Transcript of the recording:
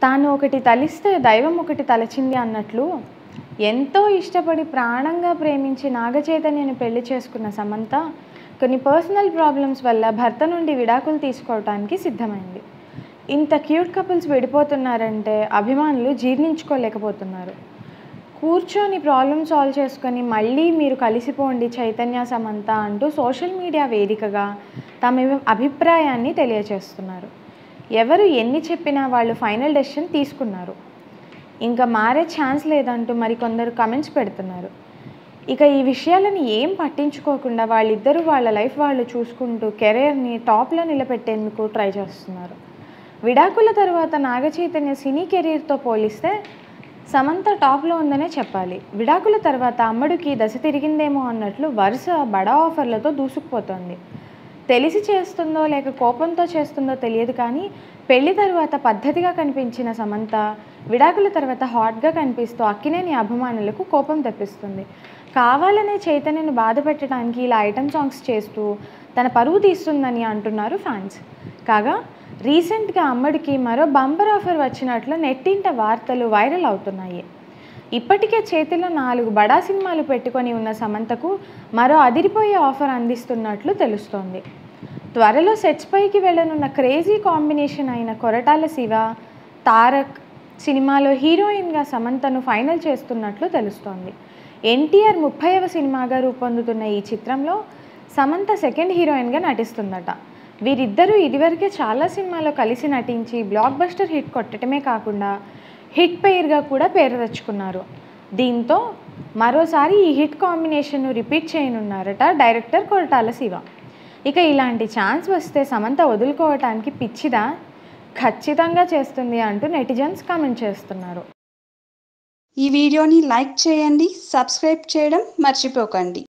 తాను ఒకటి తలిస్తే దైవం ఒకటి తలచింది అన్నట్లు ఎంతో ఇష్టపడి ప్రాణంగా ప్రేమించి నాగచైతన్యని పెళ్లి చేసుకున్న సమంత కొన్ని పర్సనల్ ప్రాబ్లమ్స్ వల్ల భర్త నుండి విడాకులు తీసుకోవటానికి సిద్ధమైంది ఇంత క్యూట్ కపుల్స్ విడిపోతున్నారంటే అభిమానులు జీర్ణించుకోలేకపోతున్నారు కూర్చొని ప్రాబ్లమ్ సాల్వ్ చేసుకొని మళ్ళీ మీరు కలిసిపోండి చైతన్య సమంత అంటూ సోషల్ మీడియా వేదికగా తమ అభిప్రాయాన్ని తెలియచేస్తున్నారు ఎవరు ఎన్ని చెప్పినా వాళ్ళు ఫైనల్ డెసిషన్ తీసుకున్నారు ఇంకా మారే ఛాన్స్ లేదంటూ మరికొందరు కమెంట్స్ పెడుతున్నారు ఇక ఈ విషయాలను ఏం పట్టించుకోకుండా వాళ్ళిద్దరూ వాళ్ళ లైఫ్ వాళ్ళు చూసుకుంటూ కెరీర్ని టాప్లో నిలబెట్టేందుకు ట్రై చేస్తున్నారు విడాకుల తర్వాత నాగచైతన్య సినీ కెరీర్తో పోలిస్తే సమంత టాప్లో ఉందనే చెప్పాలి విడాకుల తర్వాత అమ్మడికి దశ తిరిగిందేమో అన్నట్లు వరుస బడా ఆఫర్లతో దూసుకుపోతోంది తెలిసి చేస్తుందో లేక కోపంతో చేస్తుందో తెలియదు కానీ పెళ్లి తర్వాత పద్ధతిగా కనిపించిన సమంత విడాకుల తర్వాత హాట్గా కనిపిస్తూ అక్కినేని అభిమానులకు కోపం తెప్పిస్తుంది కావాలనే చైతన్యను బాధ పెట్టడానికి ఇలా ఐటమ్ సాంగ్స్ చేస్తూ తన పరువు తీస్తుందని అంటున్నారు ఫ్యాన్స్ కాగా రీసెంట్గా అమ్మడికి మరో బంపర్ ఆఫర్ వచ్చినట్లు నెట్టింట వార్తలు వైరల్ అవుతున్నాయి ఇప్పటికే చేతిలో నాలుగు బడా సినిమాలు పెట్టుకొని ఉన్న సమంతకు మరో అదిరిపోయే ఆఫర్ అందిస్తున్నట్లు తెలుస్తోంది త్వరలో సెట్స్ పైకి వెళ్ళనున్న క్రేజీ కాంబినేషన్ అయిన కొరటాల శివ తారక్ సినిమాలో హీరోయిన్గా సమంతను ఫైనల్ చేస్తున్నట్లు తెలుస్తోంది ఎన్టీఆర్ ముప్పైవ సినిమాగా రూపొందుతున్న ఈ చిత్రంలో సమంత సెకండ్ హీరోయిన్గా నటిస్తుందట వీరిద్దరూ ఇదివరకే చాలా సినిమాలో కలిసి నటించి బ్లాక్ బస్టర్ హిట్ కొట్టడమే కాకుండా హిట్ పెయిర్గా కూడా పేరు తెచ్చుకున్నారు దీంతో మరోసారి ఈ హిట్ కాంబినేషన్ను రిపీట్ చేయనున్నారట డైరెక్టర్ కొరటాల శివ ఇక ఇలాంటి ఛాన్స్ వస్తే సమంత వదులుకోవటానికి పిచ్చిదా ఖచ్చితంగా చేస్తుంది అంటూ నెటిజన్స్ కామెంట్ చేస్తున్నారు ఈ వీడియోని లైక్ చేయండి సబ్స్క్రైబ్ చేయడం మర్చిపోకండి